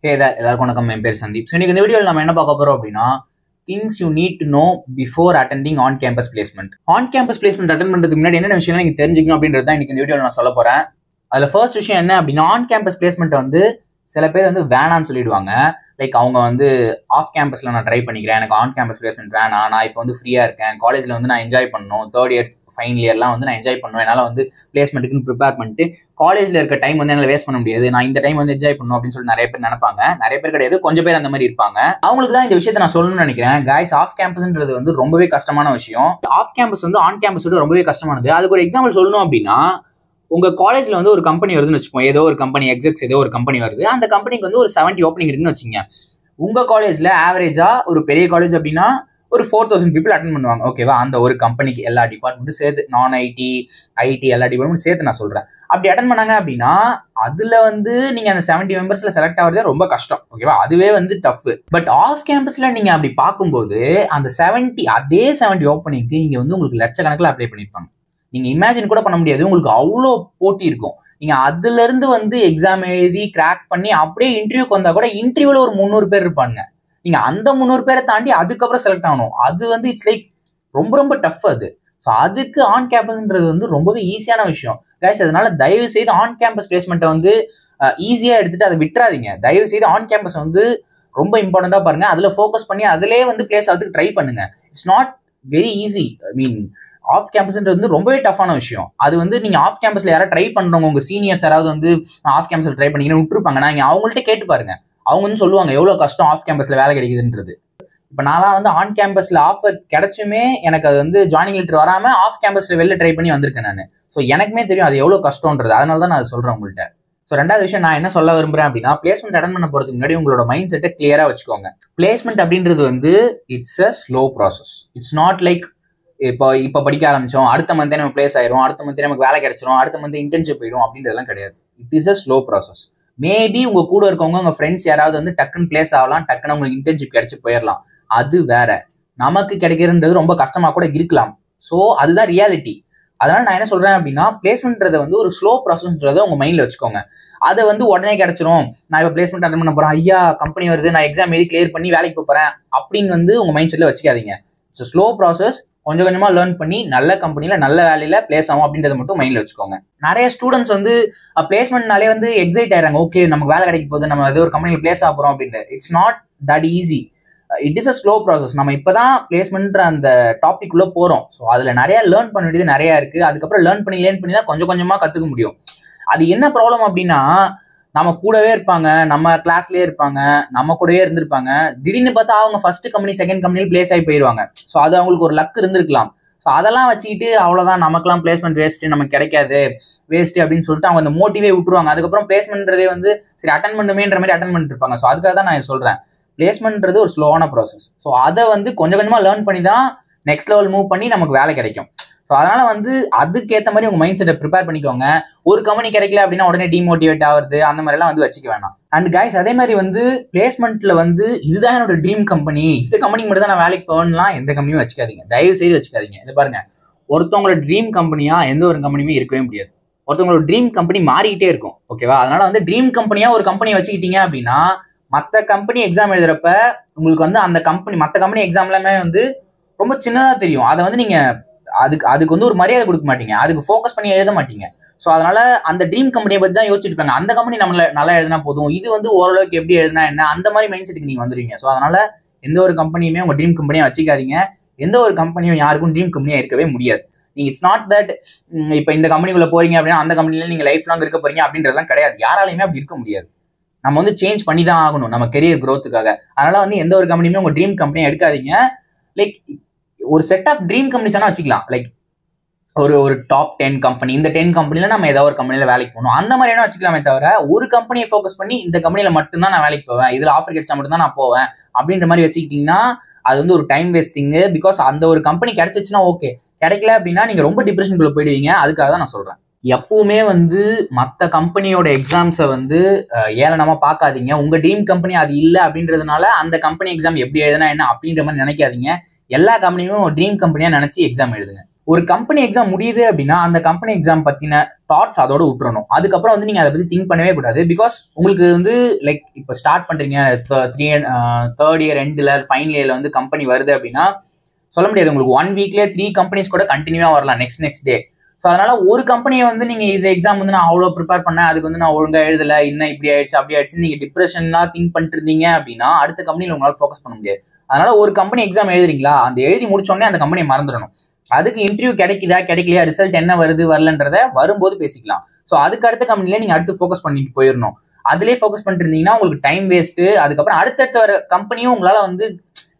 ஹே தான் எல்லாருக்கும் வணக்கம் என் பேர் சந்தீப் ஸோ இன்னைக்கு இந்த வீடியோவில் நம்ம என்ன பார்க்க போறோம் அப்படின்னா things you need to know before attending on campus placement on campus placement attend பண்ணுறதுக்கு முன்னாடி என்னென்ன விஷயம் நீங்க தெரிஞ்சுக்கணும் அப்படின்றது தான் இன்னைக்கு இந்த வீடியோவில் நான் சொல்ல போறேன் அதில் ஃபர்ஸ்ட் விஷயம் என்ன அப்படின்னா ஆன் கேம்பஸ் பிளேஸ்மெண்ட் வந்து சில பேர் வந்து வேணான்னு சொல்லிடுவாங்க லைக் அவங்க வந்து ஆஃப் கேம்பஸில் நான் ட்ரை பண்ணிக்கிறேன் எனக்கு ஆன் கேம்பஸ் பிளேஸ்மெண்ட் வேணாம் நான் இப்போ வந்து ஃப்ரீயாக இருக்கேன் காலேஜில் வந்து நான் என்ஜாய் பண்ணணும் தேர்ட் இயர் ஃபைனல் இயர்லாம் வந்து நான் என்ஜாய் பண்ணணும் என்னால் வந்து பிளேஸ்மெண்ட்டுக்குன்னு ப்ரிப்பேர் பண்ணிட்டு காலேஜில் இருக்க டைம் வந்து என்னால் வேஸ்ட் பண்ண முடியாது நான் இந்த டைம் வந்து என்ஜாய் பண்ணணும் அப்படின்னு சொல்லி நிறைய பேர் நினைப்பாங்க நிறைய பேர் கிடையாது கொஞ்சம் பேர் அந்த மாதிரி இருப்பாங்க அவங்களுக்கு தான் இந்த விஷயத்தை நான் சொல்லணும்னு நினைக்கிறேன் கைஸ் ஆஃப் கேம்பஸ்ன்றது வந்து ரொம்பவே கஷ்டமான விஷயம் ஆஃப் கேம்பஸ் வந்து ஆன் கேம்பஸ் விட ரொம்பவே கஷ்டமானது அதுக்கு ஒரு எக்ஸாம்பிள் சொல்லணும் அப்படின்னா உங்க காலேஜ்ல வந்து ஒரு கம்பெனி வருதுன்னு வச்சுப்போம் ஏதோ ஒரு கம்பெனி எக்ஸெக்ஸ் ஏதோ ஒரு கம்பெனி வருது அந்த கம்பெனிக்கு வந்து ஒரு செவன்ட்டி ஓப்பனிங் இருக்குன்னு வச்சுங்க உங்க காலேஜ்ல ஆவரேஜா ஒரு பெரிய காலேஜ் அப்படின்னா ஒரு ஃபோர் தௌசண்ட் பீப்புள் அட்டன் பண்ணுவாங்க ஓகேவா அந்த ஒரு கம்பெனிக்கு எல்லா டிபார்ட்மெண்ட்டும் சேர்த்து நான் ஐடி ஐடி எல்லா டிபார்ட்மெண்ட்டும் சேர்த்து நான் சொல்றேன் அப்படி அட்டன் பண்ணாங்க அப்படின்னா அதுல வந்து நீங்க அந்த செவன்ட்டி மெம்பர்ஸ்ல செலக்ட் ஆகிறது ரொம்ப கஷ்டம் ஓகேவா அதுவே வந்து டஃப் பட் ஆஃப் கேம்பஸ்ல நீங்க அப்படி பார்க்கும்போது அந்த செவன்ட்டி அதே செவன்ட்டி ஓப்பனிங்க்கு இங்க வந்து உங்களுக்கு லட்சக்கணக்கில் அப்ளை பண்ணியிருப்பாங்க நீங்க இமேஜின் கூட பண்ண முடியாது உங்களுக்கு அவ்வளோ போட்டி இருக்கும் நீங்க அதுல இருந்து வந்து எக்ஸாம் எழுதி கிராக் பண்ணி அப்படியே இன்டர்வியூக்கு வந்தா கூட இன்டர்வியூல ஒரு முந்நூறு பேர் இருப்பாங்க நீங்க அந்த முந்நூறு பேரை தாண்டி அதுக்கப்புறம் செலக்ட் ஆகணும் அது வந்து இட்ஸ் லைக் ரொம்ப ரொம்ப டஃப் அது ஸோ அதுக்கு ஆன் கேம்பஸ்ன்றது வந்து ரொம்பவே ஈஸியான விஷயம் கைஸ் அதனால தயவு செய்து ஆன் கேம்பஸ் பிளேஸ்மெண்ட்டை வந்து ஈஸியாக எடுத்துட்டு அதை விட்டுறாதீங்க தயவு செய்து ஆன் கேம்பஸ் வந்து ரொம்ப இம்பார்ட்டண்ட்டாக பாருங்க அதில் ஃபோக்கஸ் பண்ணி அதிலே வந்து பிளேஸ் ஆகிறதுக்கு ட்ரை பண்ணுங்க it's not very easy I mean off கேம்பஸ்ன்றது வந்து ரொம்பவே டஃப்பான விஷயம் அது வந்து நீங்கள் ஆஃப் கேம்பஸில் யாராவது ட்ரை பண்ணுறவங்க உங்கள் சீனியர்ஸ் யாராவது வந்து ஆஃப் கேம்பஸில் ட்ரை பண்ணிங்கன்னு விட்டுருப்பாங்க நான் நீங்கள் அவங்கள்ட்ட கேட்டு பாருங்க அவங்க வந்து சொல்லுவாங்க எவ்வளோ கஷ்டம் ஆஃப் கேம்பஸில் வேலை கிடைக்குதுன்றது இப்போ நான்லாம் வந்து ஆன் கேம்பஸில் ஆஃபர் கிடைச்சுமே எனக்கு அது வந்து ஜாயினிங் லெட்டர் வராமல் ஆஃப் கேம்பஸில் வெளில ட்ரை பண்ணி வந்திருக்கேன் நான் ஸோ எனக்குமே தெரியும் அது எவ்வளோ கஷ்டன்றது அதனால தான் நான் அதை சொல்கிறேன் உங்கள்கிட்ட ஸோ ரெண்டாவது விஷயம் நான் என்ன சொல்ல விரும்புறேன் அப்படின்னா பிளேஸ்மெண்ட் அட்டன் பண்ண போகிறதுக்கு முன்னாடி உங்களோட மைண்ட் செட்டை கிளியராக வச்சுக்கோங்க பிளேஸ்மெண்ட் அப்படின்றது வந்து it's a slow process it's not like இப்போ இப்போ படிக்க ஆரம்பிச்சோம் அடுத்த மந்தே நம்ம பிளேஸ் ஆயிரும் அடுத்த மந்தே நமக்கு வேலை கிடைச்சிரும் அடுத்த மந்த் இன்டர்ன்ஷிப் போயிடும் அப்படின்றதெல்லாம் கிடையாது it is a slow process maybe உங்க கூட இருக்கவங்க உங்க ஃப்ரெண்ட்ஸ் யாராவது வந்து டக்குன்னு பிளேஸ் ஆகலாம் டக்குன்னு உங்களுக்கு இன்டர்ன்ஷிப் கிடைச்சி போயிடலாம் அது வேற நமக்கு கிடைக்கிறன்றது ரொம்ப கஷ்டமா கூட இருக்கலாம் ஸோ அதுதான் ரியாலிட்டி அதனால நான் என்ன சொல்றேன் அப்படின்னா பிளேஸ்மெண்ட்றதை வந்து ஒரு ஸ்லோ ப்ராசஸ்ன்றதை உங்க மைண்ட்ல வச்சுக்கோங்க அதை வந்து உடனே கிடைச்சிரும் நான் இப்போ பிளேஸ்மெண்ட் அட்டன் பண்ண போறேன் ஐயா கம்பெனி வருது நான் எக்ஸாம் எழுதி கிளியர் பண்ணி வேலைக்கு போறேன் அப்படின்னு வந்து உங்க மைண்ட் செட்ல வச்சுக்காதீங்க இட்ஸ் ஸ்லோ ப்ராசஸ் கொஞ்சம் கொஞ்சமா லேர்ன் பண்ணி நல்ல கம்பெனில நல்ல வேலையில பிளேஸ் ஆகும் அப்படின்றத மட்டும் மைண்ட்ல வச்சுக்கோங்க நிறைய ஸ்டூடெண்ட்ஸ் வந்து பிளேஸ்மெண்ட்னாலே வந்து எக்ஸைட் ஆயிடுறாங்க ஓகே நம்ம வேலை கிடைக்க போகுது நம்ம ஏதோ ஒரு கம்பெனியில் பிளேஸ் ஆகிறோம் அப்படின்ட்டு it's not that easy it is a slow process நம்ம இப்போதான் பிளேஸ்மெண்ட்ற அந்த டாபிக் உள்ள போறோம் ஸோ அதுல நிறைய லேர்ன் பண்ண வேண்டியது நிறைய இருக்கு அதுக்கப்புறம் லேர்ன் பண்ணி லேர்ன் பண்ணி தான் கொஞ்சம் கொஞ்சமா கத்துக்க முடியும் அது என்ன ப்ராப்ளம் அப்படின்னா நம்ம கூடவே இருப்பாங்க நம்ம கிளாஸ்லயே இருப்பாங்க நம்ம கூடவே இருந்திருப்பாங்க திடீர்னு பார்த்தா அவங்க ஃபர்ஸ்ட் கம்பெனி செகண்ட் கம்பெனியில் பிளேஸ் ஆகி போயிடுவாங்க ஸோ அது அவங்களுக்கு ஒரு லக் இருந்திருக்கலாம் ஸோ அதெல்லாம் வச்சுக்கிட்டு அவ்வளோதான் நமக்குலாம் பிளேஸ்மெண்ட் வேஸ்ட்டு நமக்கு கிடைக்காது வேஸ்ட்டு அப்படின்னு சொல்லிட்டு அவங்க அந்த மோட்டிவே விட்டுருவாங்க அதுக்கப்புறம் பிளேஸ்மெண்ட்றதே வந்து சரி அட்டன் பண்ணுமேன்ற மாதிரி அட்டன் பண்ணிட்டு இருப்பாங்க ஸோ அதுக்காக தான் நான் சொல்கிறேன் பிளேஸ்மெண்ட்றது ஒரு ஸ்லோவான ப்ராசஸ் ஸோ அதை வந்து கொஞ்சம் கொஞ்சமாக லேர்ன் பண்ணி தான் நெக்ஸ்ட் லெவல் மூவ் பண்ணி நமக்கு வேலை கிடைக்கும் ஸோ அதனால வந்து அதுக்கேற்ற மாதிரி உங்க மைண்ட் செட்டை ப்ரிப்பேர் பண்ணிக்கோங்க ஒரு கம்பெனி கிடைக்கல அப்படின்னா உடனே டிமோட்டிவேட் ஆகுறது அந்த மாதிரிலாம் வந்து வச்சுக்க வேணாம் அண்ட் கைஸ் அதே மாதிரி வந்து பிளேஸ்மெண்ட்ல வந்து இதுதான் என்னோட ட்ரீம் கம்பெனி இந்த கம்பெனிக்கு மட்டும் தான் நான் வேலைக்கு போகணும்லாம் எந்த கம்பெனியும் வச்சுக்காதீங்க தயவு செய்து வச்சுக்காதீங்க இது பாருங்க ஒருத்தவங்களோட ட்ரீம் கம்பெனியா எந்த ஒரு கம்பெனியுமே இருக்கவே முடியாது ஒருத்தவங்களோட ட்ரீம் கம்பெனி மாறிக்கிட்டே இருக்கும் ஓகேவா அதனால வந்து ட்ரீம் கம்பெனியா ஒரு கம்பெனி வச்சுக்கிட்டீங்க அப்படின்னா மற்ற கம்பெனி எக்ஸாம் எழுதுறப்ப உங்களுக்கு வந்து அந்த கம்பெனி மற்ற கம்பெனி எக்ஸாம்லாமே வந்து ரொம்ப சின்னதாக தெரியும் அதை வந்து நீங்க அதுக்கு அதுக்கு வந்து ஒரு மரியாதை கொடுக்க மாட்டீங்க அதுக்கு ஃபோக்கஸ் பண்ணி எழுத மாட்டீங்க ஸோ அதனால அந்த ட்ரீம் கம்பெனியை பற்றி தான் யோசிச்சுட்டு இருக்காங்க அந்த கம்பெனி நம்மள நல்லா எழுதினா போதும் இது வந்து ஓரளவுக்கு எப்படி எழுதினா என்ன அந்த மாதிரி மைண்ட் செட்டுக்கு நீங்க வந்துருவீங்க ஸோ அதனால எந்த ஒரு கம்பெனியுமே உங்க ட்ரீம் கம்பெனியாக வச்சுக்காதீங்க எந்த ஒரு கம்பெனியும் யாருக்கும் ட்ரீம் கம்பெனியாக இருக்கவே முடியாது நீங்க இட்ஸ் நாட் தட் இப்போ இந்த கம்பெனிக்குள்ள போறீங்க அப்படின்னா அந்த கம்பெனில நீங்க லைஃப் லாங் இருக்க போறீங்க அப்படின்றதெல்லாம் கிடையாது யாராலையுமே அப்படி இருக்க முடியாது நம்ம வந்து சேஞ்ச் பண்ணி தான் ஆகணும் நம்ம கெரியர் க்ரோத்துக்காக அதனால வந்து எந்த ஒரு கம்பெனியுமே உங்க ட்ரீம் கம்பெனியை எடுக்காதீங்க லைக் ஒரு செட் ஆஃப் ட்ரீம் கம்பெனிஸ் வேணா வச்சுக்கலாம் லைக் ஒரு ஒரு டாப் டென் கம்பெனி இந்த டென் கம்பெனில நம்ம ஏதாவது ஒரு கம்பெனில வேலைக்கு போகணும் அந்த மாதிரி வேணா வச்சுக்கலாமே தவிர ஒரு கம்பெனியை ஃபோக்கஸ் பண்ணி இந்த கம்பெனில மட்டும்தான் நான் வேலைக்கு போவேன் இதுல ஆஃபர் கிடைச்சா மட்டும் தான் நான் போவேன் அப்படின்ற மாதிரி வச்சுக்கிட்டீங்கன்னா அது வந்து ஒரு டைம் வேஸ்டிங்கு பிகாஸ் அந்த ஒரு கம்பெனி கிடைச்சிச்சுன்னா ஓகே கிடைக்கல அப்படின்னா நீங்க ரொம்ப டிப்ரெஷனுக்குள்ள போயிடுவீங்க அதுக்காக தான் நான் சொல்றேன் எப்பவுமே வந்து மற்ற கம்பெனியோட எக்ஸாம்ஸை வந்து ஏளனமா பார்க்காதீங்க உங்க ட்ரீம் கம்பெனி அது இல்லை அப்படின்றதுனால அந்த கம்பெனி எக்ஸாம் எப்படி எழுதுனா என்ன அப்படின்ற மாதிரி நினைக்காதீங்க எல்லா கம்பெனியும் ட்ரீம் கம்பெனியா நினைச்சு எக்ஸாம் எழுதுங்க ஒரு கம்பெனி எக்ஸாம் முடியுது அப்படின்னா அந்த கம்பெனி எக்ஸாம் பத்தின தாட்ஸ் அதோட விட்டுறணும் அதுக்கப்புறம் வந்து நீங்க அதை பத்தி திங்க் பண்ணவே கூடாது பிகாஸ் உங்களுக்கு வந்து லைக் இப்போ ஸ்டார்ட் பண்றீங்க த்ரீ தேர்ட் இயர் எண்டில் ஃபைனல் இயர்ல வந்து கம்பெனி வருது அப்படின்னா சொல்ல முடியாது உங்களுக்கு ஒன் வீக்லேயே த்ரீ கம்பெனிஸ் கூட கண்டினியூவா வரலாம் நெக்ஸ்ட் நெக்ஸ்ட் டே ஸோ அதனால ஒரு கம்பெனியை வந்து நீங்க இது எக்ஸாம் வந்து நான் அவ்வளோ ப்ரிப்பேர் பண்ணேன் அதுக்கு வந்து நான் ஒழுங்கா எழுதல இன்னும் இப்படி ஆயிடுச்சு அப்படி ஆயிடுச்சு நீங்க டிப்ரெஷனா திங்க் பண்ணிட்டு இருந்தீங்க அப்படின்னா அடுத்த கம்பெனியில் உங்களால் ஃபோக்கஸ் பண்ண முடியாது அதனால ஒரு கம்பெனி எக்ஸாம் எழுதுறீங்களா அந்த எழுதி முடிச்சோடனே அந்த கம்பெனியை மறந்துடணும் அதுக்கு இன்டர்வியூ கிடைக்குதா கிடைக்கலையா ரிசல்ட் என்ன வருது வரலன்றத வரும்போது பேசிக்கலாம் ஸோ அதுக்கு அடுத்த கம்பெனில நீங்க அடுத்து ஃபோக்கஸ் பண்ணிட்டு போயிடணும் அதுலேயே ஃபோக்கஸ் பண்ணிட்டு இருந்தீங்கன்னா உங்களுக்கு டைம் வேஸ்ட் அதுக்கப்புறம் அடுத்தடுத்த வர கம்பெனியும் உங்களால வந்து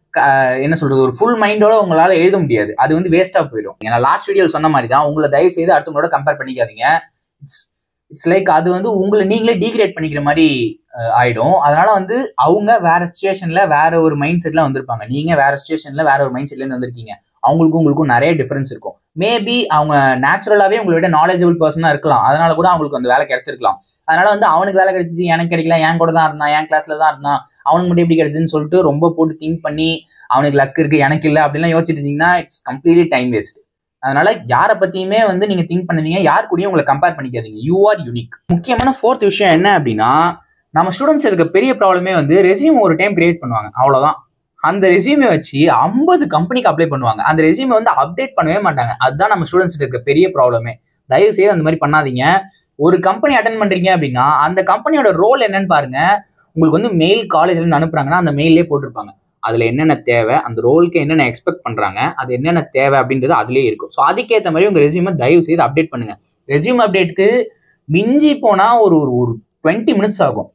என்ன சொல்றது ஒரு ஃபுல் மைண்டோட உங்களால எழுத முடியாது அது வந்து வேஸ்டா போயிடும் நான் லாஸ்ட் வீடியோ சொன்ன மாதிரி தான் உங்களை தயவு செய்து அடுத்தவங்களோட கம்பேர் பண்ணிக்காதீங்க இட்ஸ் இட்ஸ் லைக் அது வந்து உங்களை நீங்களே டீக்ரேட் பண்ணிக்கிற மாதிரி ஆயிடும் அதனால வந்து அவங்க வேற சுச்சுவேஷன்ல வேற ஒரு மைண்ட் செட்ல வந்திருப்பாங்க நீங்க வேற சுச்சுவேஷன்ல வேற ஒரு மைண்ட் செட்ல இருந்து வந்திருக்கீங்க அவங்களுக்கும் உங்களுக்கும் நிறைய டிஃபரன்ஸ் இருக்கும் மேபி அவங்க நேச்சுரலாவே உங்களை விட நாலேஜபிள் பர்சனா இருக்கலாம் அதனால கூட அவங்களுக்கு அந்த வேலை கிடைச்சிருக்கலாம் அதனால வந்து அவனுக்கு வேலை கிடைச்சிச்சு எனக்கு கிடைக்கல என் கூட தான் இருந்தான் என் கிளாஸ்ல தான் இருந்தான் அவனுக்கு மட்டும் எப்படி கிடைச்சுன்னு சொல்லிட்டு ரொம்ப போட்டு திங்க் பண்ணி அவனுக்கு லக் இருக்கு எனக்கு இல்லை அப்படிலாம் யோசிச்சுட்டு இருந்தீங்கன்னா இட்ஸ் கம்ப்ளீட்லி டைம் வேஸ்ட் அதனால யாரை பத்தியுமே வந்து நீங்க திங்க் பண்ணுவீங்க யார் கூடயும் உங்களை கம்பேர் பண்ணிக்காதீங்க யூ ஆர் யூனிக் முக்கியமான ஃபோர்த் விஷயம் என்ன அப்படின்னா நம்ம ஸ்டூடெண்ட்ஸ் இருக்க பெரிய ப்ராப்ளமே வந்து ரெசியூம் ஒரு டைம் கிரியேட் பண்ணுவாங்க அவ்வளவுதான் அந்த ரெசியூமை வச்சு ஐம்பது கம்பெனிக்கு அப்ளை பண்ணுவாங்க அந்த ரெசியூமை வந்து அப்டேட் பண்ணவே மாட்டாங்க அதுதான் நம்ம ஸ்டூடெண்ட்ஸ் இருக்க பெரிய ப்ராப்ளமே தயவு செய்து அந்த மாதிரி பண்ணாதீங்க ஒரு கம்பெனி அட்டன் பண்றீங்க அப்படின்னா அந்த கம்பெனியோட ரோல் என்னன்னு பாருங்க உங்களுக்கு வந்து மெயில் காலேஜ்ல இருந்து அனுப்புறாங்கன்னா அந்த மெயிலே போட்டிருப்பாங்க அதுல என்னென்ன தேவை அந்த ரோலுக்கு என்னென்ன எக்ஸ்பெக்ட் பண்றாங்க அது என்னென்ன தேவை அப்படின்றது அதுலயே இருக்கும் ஸோ அதுக்கேற்ற மாதிரி உங்க ரெசியூமை தயவு செய்து அப்டேட் பண்ணுங்க ரெசியூம் அப்டேட்க்கு மிஞ்சி போனா ஒரு ஒரு ஒரு டுவெண்ட்டி மினிட்ஸ் ஆகும்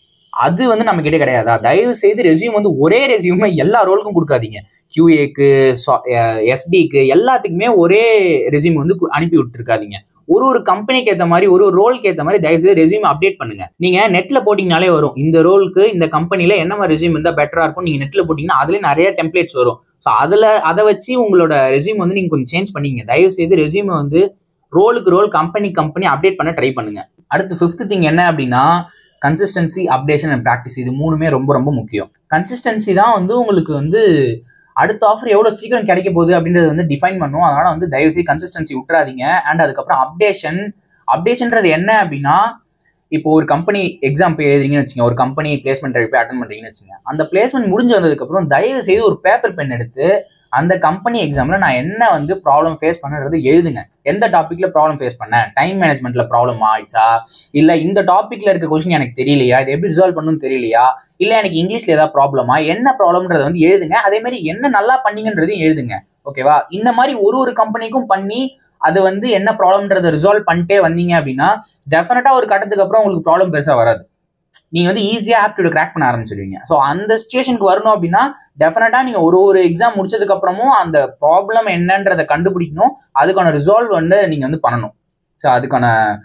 அது வந்து நம்ம கிட்ட கிடையாதா தயவு செய்து ரெசியூம் வந்து ஒரே ரெசியூமை எல்லா ரோலுக்கும் கொடுக்காதீங்க கியூஏக்கு எஸ்டிக்கு எல்லாத்துக்குமே ஒரே ரெசியூம் வந்து அனுப்பி விட்டுருக்காதீங்க ஒரு ஒரு கம்பெனிக்கு ஏற்ற மாதிரி ஒரு ஒரு ரோலுக்கு ஏற்ற மாதிரி தயவு செய்து ரெசியூம் அப்டேட் பண்ணுங்க நீங்க நெட்ல போட்டிங்கனாலே வரும் இந்த ரோலுக்கு இந்த கம்பெனில என்ன மாதிரி ரெசியூம் இருந்தால் பெட்டரா இருக்கும் நீங்க நெட்ல போட்டிங்கன்னா அதுல நிறைய டெம்ப்ளேட்ஸ் வரும் ஸோ அதில் அதை வச்சு உங்களோட ரெசியூம் வந்து நீங்கள் கொஞ்சம் சேஞ்ச் பண்ணிங்க தயவு செய்து ரெசியூமை வந்து ரோலுக்கு ரோல் கம்பெனி கம்பெனி அப்டேட் பண்ண ட்ரை பண்ணுங்க அடுத்து ஃபிஃப்த் திங் என்ன அப்படின்னா கன்சிஸ்டன்சி அப்டேஷன் அண்ட் ப்ராக்டிஸ் இது மூணுமே ரொம்ப ரொம்ப முக்கியம் கன்சிஸ்டன்சி தான் வந்து உங்களுக்கு வந்து அடுத்த ஆஃபர் எவ்வளோ சீக்கிரம் கிடைக்க போகுது அப்படின்றது வந்து டிஃபைன் பண்ணும் அதனால வந்து தயவுசெய்து கன்சிஸ்டன்சி விட்டுறாதீங்க அண்ட் அதுக்கப்புறம் அப்டேஷன் அப்டேஷன்றது என்ன அப்படின்னா இப்போ ஒரு கம்பெனி எக்ஸாம் போய் எழுதுறீங்கன்னு வச்சுங்க ஒரு கம்பெனி பிளேஸ்மெண்ட் போய் அட்டன் பண்ணுறீங்கன்னு வச்சுங்க அந்த பிளேஸ்மெண்ட் முடிஞ்சு வந்ததுக்கப்புறம் தயவு செய்து ஒரு பேப்பர் பென் எடுத்து அந்த கம்பெனி எக்ஸாமில் நான் என்ன வந்து ப்ராப்ளம் ஃபேஸ் பண்ணுறது எழுதுங்க எந்த டாப்பிக்கில் ப்ராப்ளம் ஃபேஸ் பண்ணேன் டைம் மேனேஜ்மெண்ட்டில் ப்ராப்ளம் ஆயிடுச்சா இல்லை இந்த டாப்பிக்கில் இருக்க கொஸ்டின் எனக்கு தெரியலையா இது எப்படி ரிசால்வ் பண்ணணும்னு தெரியலையா இல்லை எனக்கு இங்கிலீஷில் ஏதாவது ப்ராப்ளமா என்ன ப்ராப்ளம்ன்றதை வந்து எழுதுங்க அதே மாதிரி என்ன நல்லா பண்ணீங்கன்றதையும் எழுதுங்க ஓகேவா இந்த மாதிரி ஒரு ஒரு கம்பெனிக்கும் பண்ணி அது வந்து என்ன ப்ராப்ளம்ன்றதை ரிசால்வ் பண்ணிட்டே வந்தீங்க அப்படின்னா டெஃபினட்டாக ஒரு கட்டத்துக்கு அப்புறம் உங்களுக்கு ப்ராப்ளம் பெருசாக வராது நீங்கள் வந்து ஈஸியாக ஆப்டியூட் கிராக் பண்ண ஆரம்பிச்சிடுவீங்க ஸோ அந்த சுச்சுவேஷனுக்கு வரணும் அப்படின்னா டெஃபினட்டாக நீங்கள் ஒரு ஒரு எக்ஸாம் முடிச்சதுக்கு அப்புறமும் அந்த ப்ராப்ளம் என்னன்றதை கண்டுபிடிக்கணும் அதுக்கான ரிசால்வ் வந்து நீங்கள் வந்து பண்ணணும் ஸோ அதுக்கான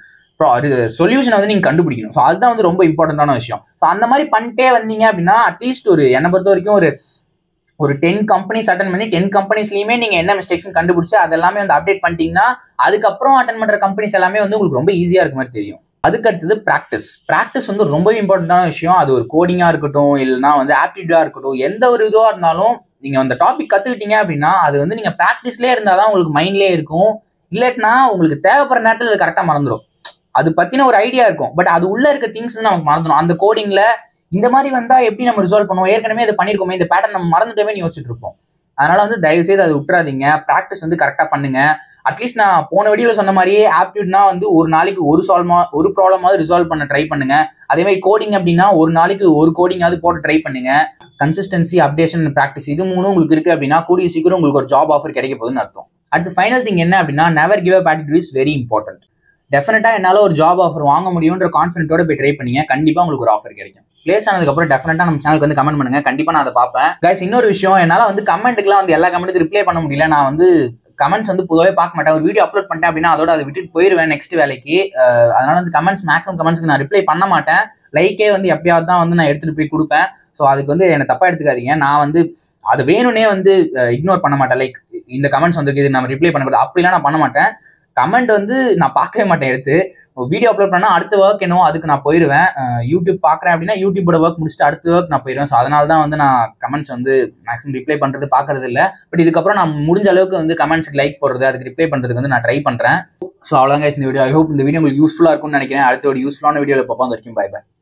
சொல்யூஷனை வந்து நீங்கள் கண்டுபிடிக்கணும் ஸோ அதுதான் வந்து ரொம்ப இம்பார்ட்டண்ட்டான விஷயம் ஸோ அந்த மாதிரி பண்ணிட்டே வந்தீங்க அப்படின்னா அட்லீஸ்ட் ஒரு என்னை பொறுத்த வரைக்கும் ஒரு ஒரு டென் கம்பெனிஸ் அட்டன் பண்ணி டென் கம்பெனிஸ்லையுமே நீங்கள் என்ன மிஸ்டேக்ஸ் கண்டுபிடிச்சு அதெல்லாமே வந்து அப்டேட் பண்ணிட்டீங்கன்னா அதுக்கப்புறம் அட்டன் பண்ணுற கம்பெனிஸ் எல்லாமே வந்து உங்களுக்கு ரொம்ப ஈஸியாக இருக்க மாதிரி தெரியும் அதுக்கு அடுத்தது ப்ராக்டிஸ் ப்ராக்டிஸ் வந்து ரொம்ப இம்பார்ட்டண்டான விஷயம் அது ஒரு கோடிங்காக இருக்கட்டும் இல்லைனா வந்து ஆப்டிடியூடாக இருக்கட்டும் எந்த ஒரு இதுவாக இருந்தாலும் நீங்கள் அந்த டாபிக் கற்றுக்கிட்டீங்க அப்படின்னா அது வந்து நீங்கள் ப்ராக்டிஸ்லேயே இருந்தால் தான் உங்களுக்கு மைண்ட்லேயே இருக்கும் இல்லாட்டினா உங்களுக்கு தேவைப்படுற நேரத்தில் அது கரெக்டாக மறந்துடும் அது பற்றின ஒரு ஐடியா இருக்கும் பட் அது உள்ளே இருக்க திங்ஸ் வந்து நமக்கு மறந்துடும் அந்த கோடிங்கில் இந்த மாதிரி வந்தால் எப்படி நம்ம ரிசால்வ் பண்ணுவோம் ஏற்கனவே இது பண்ணியிருக்கோமே இந்த பேட்டர்ன் நம்ம மறந்துட்டோமே யோசிச்சுட்டு இருப்போம் அதனால வந்து தயவு செய்து அதை விட்டுறாதீங்க ப்ராக்டிஸ் வந்து கரெக்டாக பண்ணுங்க அட்லீஸ்ட் நான் போன வீடியோவில் சொன்ன மாதிரியே ஆப்டியூட்னா வந்து ஒரு நாளைக்கு ஒரு சால்வ் ஒரு ப்ராப்ளமாவது ரிசால்வ் பண்ண ட்ரை பண்ணுங்க அதே மாதிரி கோடிங் அப்படின்னா ஒரு நாளைக்கு ஒரு கோடிங்காவது போட்டு ட்ரை பண்ணுங்க கன்சிஸ்டன்சி அப்டேஷன் ப்ராக்டிஸ் இது மூணு உங்களுக்கு இருக்கு அப்படின்னா கூடிய சீக்கிரம் உங்களுக்கு ஒரு ஜாப் ஆஃபர் கிடைக்க போகுதுன்னு அர்த்தம் அடுத்து ஃபைனல் திங் என்ன அப்படின்னா never give up attitude is very important டெஃபினட்டாக என்னால் ஒரு ஜாப் ஆஃபர் வாங்க முடியுன்ற கான்ஃபிடென்ட்டோட போய் ட்ரை பண்ணீங்க கண்டிப்பாக உங்களுக்கு ஒரு ஆஃபர் கிடைக்கும் பிளேஸ் ஆனதுக்கப்புறம் டெஃபினட்டாக நம்ம சேனலுக்கு வந்து கமெண்ட் பண்ணுங்க கண்டிப்பாக நான் அதை பார்ப்பேன் கைஸ் இன்னொரு விஷயம் என்னால் வந்து கமெண்ட்டுக்குலாம் வந்து எல்லா கமெண்ட்டுக்கு ரிப்ளை பண்ண முடியல நான் வந்து கமெண்ட்ஸ் வந்து பொதுவாக பார்க்க மாட்டேன் ஒரு வீடியோ அப்லோட் பண்ணிட்டேன் அப்படின்னா அதோட அதை விட்டுட்டு போயிருவேன் நெக்ஸ்ட் வேலைக்கு அதனால வந்து கமெண்ட்ஸ் மேக்ஸிமம் கமெண்ட்ஸ்க்கு நான் ரிப்ளை பண்ண மாட்டேன் லைக்கே வந்து எப்பயாவது தான் வந்து நான் எடுத்துகிட்டு போய் கொடுப்பேன் ஸோ அதுக்கு வந்து என்னை தப்பாக எடுத்துக்காதீங்க நான் வந்து அது வேணும்னே வந்து இக்னோர் பண்ண மாட்டேன் லைக் இந்த கமெண்ட்ஸ் வந்துருக்கு இது நம்ம ரிப்ளை பண்ணக்கூடாது அப்படிலாம் நான் பண்ண மாட்டேன் கமெண்ட் வந்து நான் பார்க்கவே மாட்டேன் எடுத்து வீடியோ அப்லோட் பண்ணால் அடுத்த ஒர்க் என்னவோ அதுக்கு நான் போயிடுவேன் அஹ் யூடியூப் பார்க்குறேன் அப்படின்னா யூடியூபோட ஒர்க் முடிச்சுட்டு அடுத்த ஒர்க் நான் போயிடுவேன் ஸோ அதனால தான் வந்து நான் கமெண்ட்ஸ் வந்து மேக்ஸிமம் ரிப்ளை பண்ணுறது பார்க்கறது இல்லை பட் இதுக்கப்புறம் நான் முடிஞ்ச அளவுக்கு வந்து கமெண்ட்ஸ்க்கு லைக் போடுறது அதுக்கு ரிப்ளை பண்ணுறதுக்கு வந்து நான் ட்ரை பண்ணுறேன் ஸோ அவ்வளோங்க இந்த வீடியோ ஐ ஹோப் இந்த வீடியோ உங்களுக்கு யூஸ்ஃபுல்லாக இருக்கும்னு நினைக்கிறேன் அடுத்த ஒரு யூஸ்ஃபுல்லான வீடியோவில் பார்ப்போம் அது வரைக்கும் பை பை